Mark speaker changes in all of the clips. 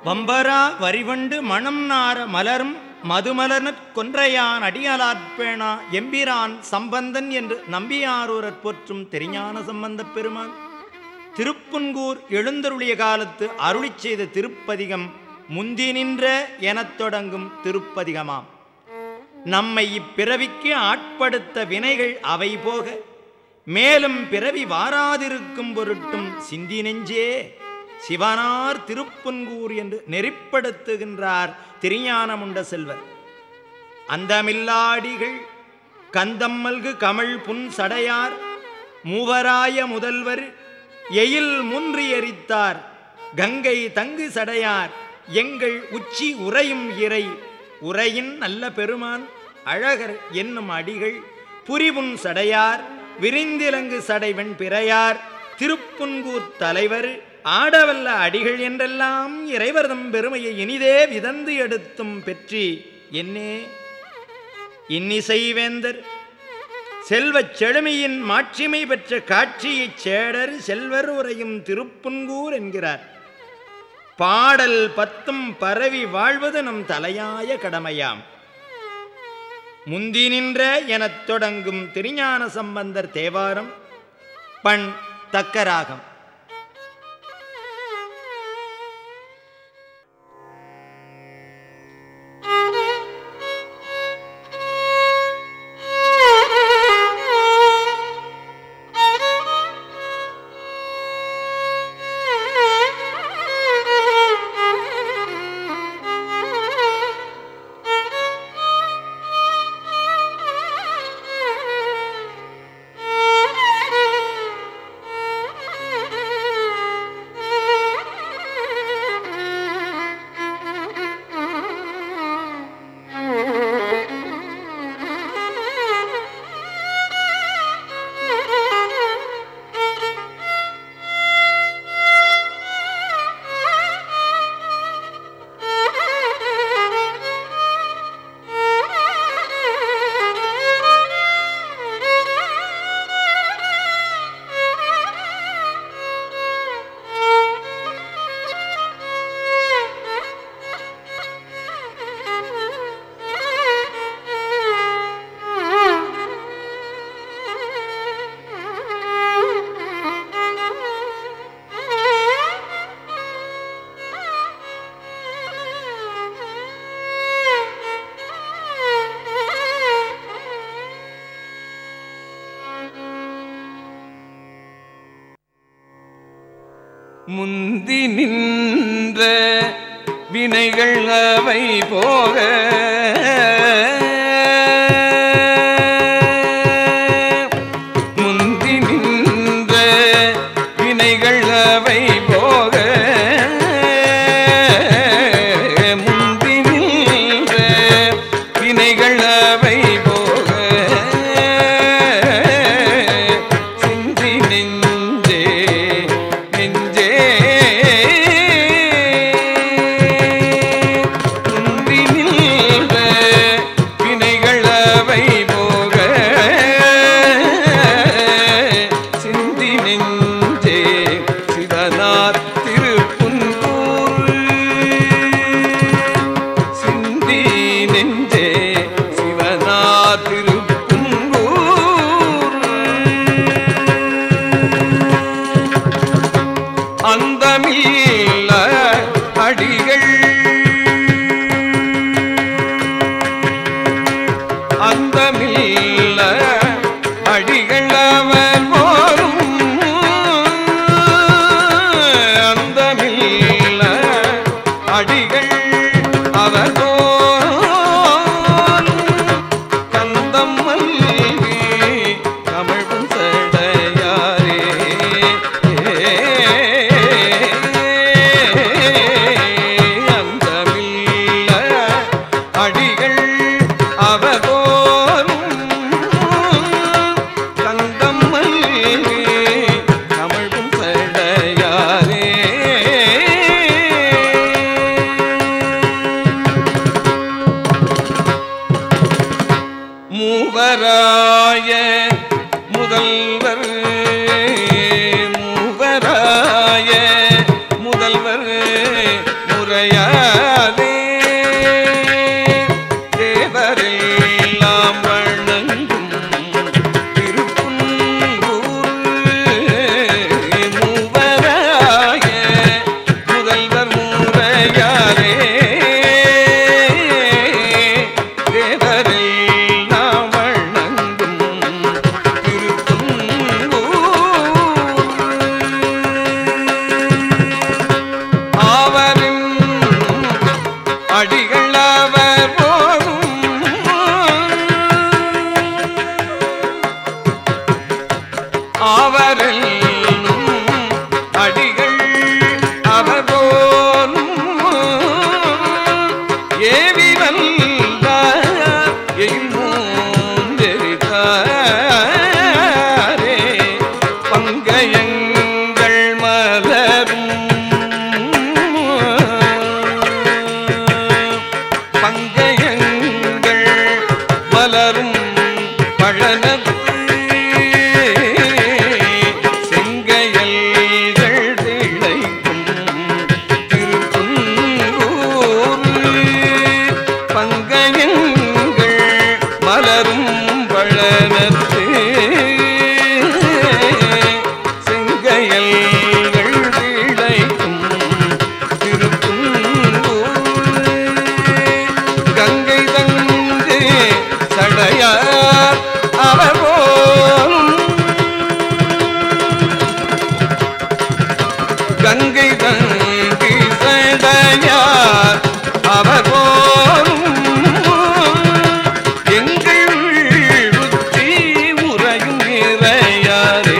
Speaker 1: வம்பரா வரிவண்டு மணம் நார மலரும் மதுமலர்னற் கொன்றையான் அடியலாற்பேணா எம்பிரான் சம்பந்தன் என்று நம்பியாரூரற் போற்றும் தெரிஞான சம்பந்தப் பெருமான் திருப்புன்கூர் எழுந்தருளிய காலத்து அருளிச் செய்த திருப்பதிகம் முந்தி நின்ற எனத் தொடங்கும் திருப்பதிகமாம் நம்மை இப்பிறவிக்கு ஆட்படுத்த வினைகள் அவை போக மேலும் பிறவி வாராதிருக்கும் பொருட்டும் சிந்தி நெஞ்சே சிவனார் திருப்புன்கூர் என்று நெறிப்படுத்துகின்றார் திருஞானமுண்ட செல்வர் அந்தமில்லாடிகள் கந்தம்மல்கு கமழ் புன் சடையார் மூவராய முதல்வர் எயில் முன்றி எரித்தார் கங்கை தங்கு சடையார் எங்கள் உச்சி உறையும் இறை உரையின் நல்ல பெருமான் அழகர் என்னும் அடிகள் புரிவுன் சடையார் விரிந்திலங்கு சடைவன் பிறையார் திருப்புன்கூர் தலைவர் ஆடவல்ல அடிகள் என்றெல்லாம் இறைவர்தம் பெருமையை இனிதே விதந்து எடுத்தும் பெற்றி என்னே இன்னிசைவேந்தர் செல்வச் செழுமையின் மாட்சிமை பெற்ற காட்சியைச் சேடர் செல்வர் உரையும் திருப்புன்கூர் என்கிறார் பாடல் பத்தும் பரவி வாழ்வது நம் தலையாய கடமையாம் முந்தி நின்ற எனத் தொடங்கும் திருஞான சம்பந்தர் தேவாரம் பண் தக்கராகம்
Speaker 2: முந்தி நின்ற வினைகள் அவை போக முந்தி நின்ற வினைகள் அவை போக முந்தி நின்ற வினைகள் அவை போக சிந்தி நெஞ்சே நெஞ்சே குந்தி நின்ற வினைகள் அவை போக சிந்தி நெஞ்சே சிவனார் திருப்புன்கூர் சிந்தி நெஞ்சே சிவனா திருப்புங்கூர் அந்தமில்ல அடிகள் அந்தமில்ல அடிகள் அவர் போரும் அந்தமில்ல அடிகள் அவர் போரும் கந்தம் மல்கி தமிழும் சடையாரே அந்தமில்ல அடிகள் அவதோறும் கந்தம் மல்கி தமிழும் சடையாரே மூவராய முதல்வர் மூவராய முதல்வர் முறையா ஆவரெல்லும் அடிகள் அவர் போலும் ஏவி வந்த எய்மூந்தெரித்தாரே பங்கயங்கள் மலரும் பங்கயங்கள் மலரும் பழனத்துள் செங்கயல்கள் திளைக்கும் திருக்குன்றூர் பங்கயங்கள் மலரும் பழனத்து செங்கயல்கள் திளைக்கும் திருக்குன்றூர் கங்கை தங்கு சடையார் அவர் போலும் கங்கை தங்கி சடையார் அவர் போலும் எங்கள் புத்தி உறையும் இறையாரே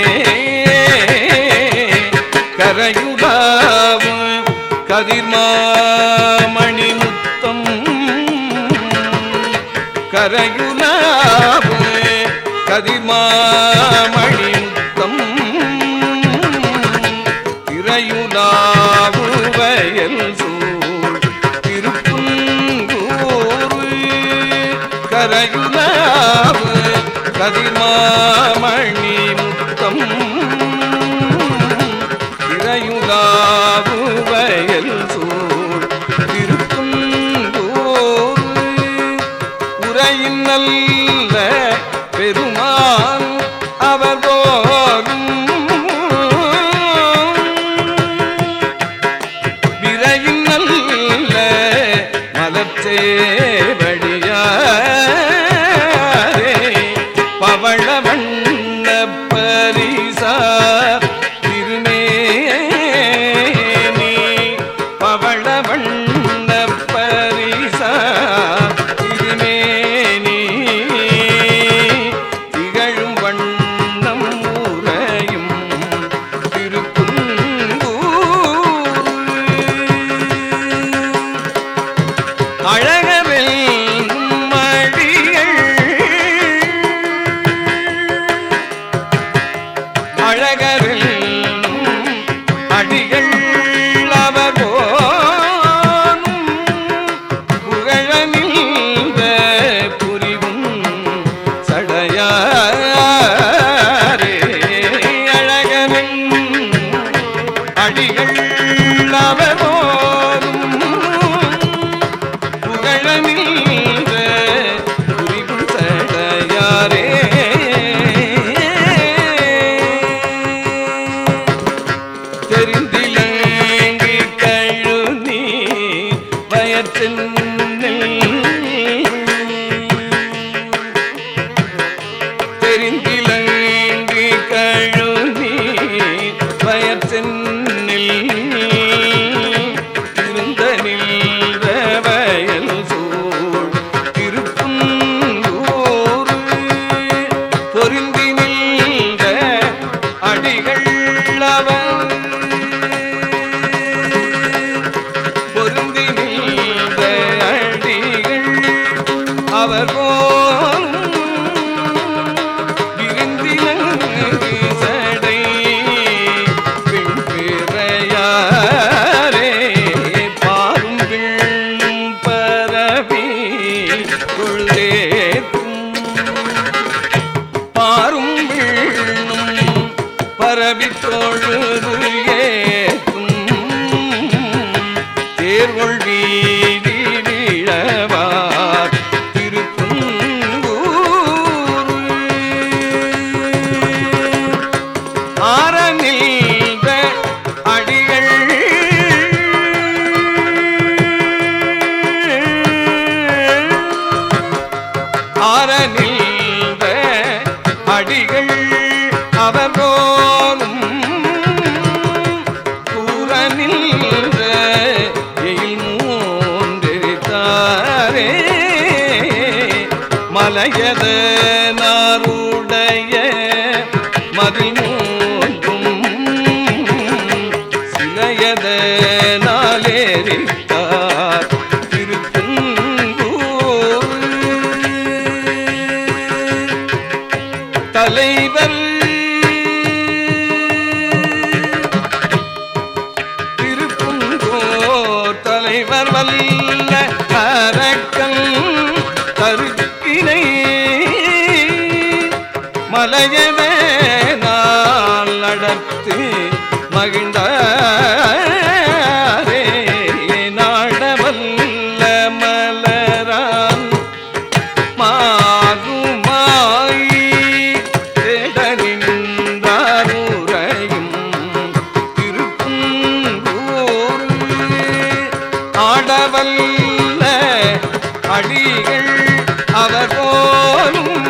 Speaker 2: கரையுடாவும் கதிர்மாமணி முத்தம் கரையுலாவும் கதிர்மாமணி முத்தம் இறையுலாவு வயல் சூழ் திருப்புங்கூர் கரையுலாவு கதிர்மாமணி முத்தம் இறையுலாவு வயல் சூழ் திருப்புங்கூர் உரையின் நல்ல பெருமான் அவர் போலும் விரையின் நல்ல மலச்சேவடியாரே பவள வண்ண பரிசா திருமேனி பவள வண்ண பரிசா திருமேனி திகழும் வண்ணம் உறையும் திருக்குங்கூர் அழகவில் மடிகள் அழகவில் அடிகள் அவர் போலும் புகழனிந்த புரிவும் சடையாரே அழகவில் அடிகள் அவர் போலும் புகழனின்ற புரிவும் சடையாரே தெரிந்திலங்கி கழுநீ வயற்றில் தெரிந்திலங்கி கழுநீ வயற்றென்னில் இருந்த நின்ற வயல் சூழ் திருப்புங்கூர் பொருந்தி நின்ற அடிகள் அவர் பொருந்தி நின்ற அடிகள் அவர் போலும் விருந்திலங்கு சடை பெண் பிறையாரே பாரும் பெண்ணும் பரவி கொள்ளேற்றும் பாரும் வீழும் பரவி தொழுது ஏற்றும் தேர்கொள் வீதி வீழவார் திருக்குங்கூர் ஆரணிந்த அடிகள் ஆரணிந்த அடிகள் அவர் போலும் கூறனின்ற எயில் மூன்றெரித்தாரே மலையத நாருடைய மலையவே நாள் நடத்து மகிழ்ந்தாரே நாடவல்ல மலரான் மாறுமாய் தேடனின்றாருரையும் திருக்குங்கூர் ஆடவல்ல அடிகள் அவர் போலும்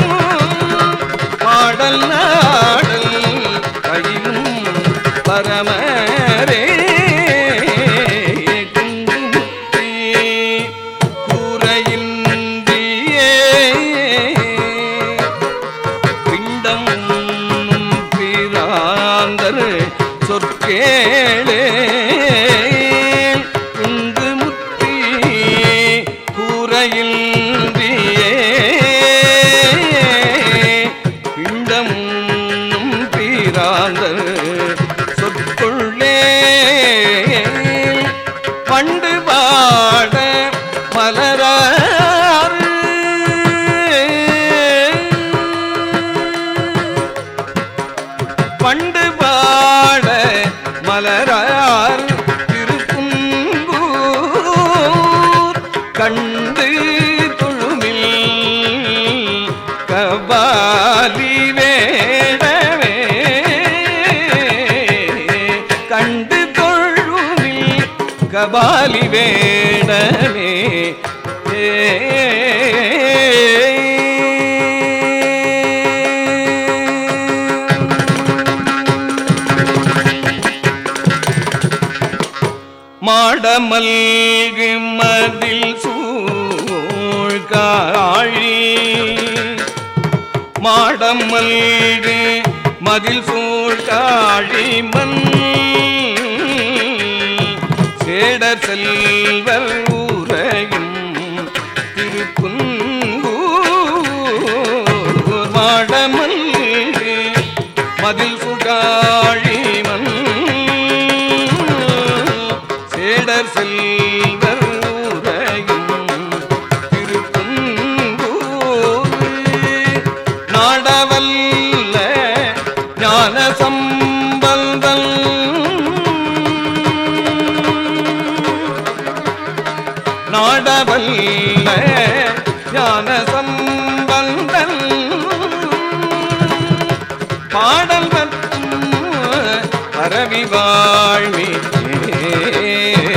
Speaker 2: பாடல் நாடல் கையும் பரமரே குங்குமுத்தி கூரையின்றியே பிண்டம் பிராந்தர் சொற்கேளே குங்கு முத்தி கூரையின்றியே பிண்டம் பிராந்தர் சொற்கொள்ளே பண்டு பாட மலராறு பண்டு பாட மலரார் திருக்குங்கூர் கண்டு தொழுமில் கபாலி வேடவே கண்டு தொழுமில் கபாலி வேடவே மாடமல்கு மதில் சூழ் காழி மாடமல்கு மதில் சூழ் காழி மண் சேடர் செல்வர் ஊரையும் திருக்குங்கூர் மாடமல்கு மதில் சுகாழி மண் சேடர் செல்வர் ஊரையும் திருக்குங்கூர் நாடவல்ல ஞான சம்பந்தல் நாடவல்ல ஞான சம்பந்தல் பாடல் மற்றும் பரவி வாழ்வி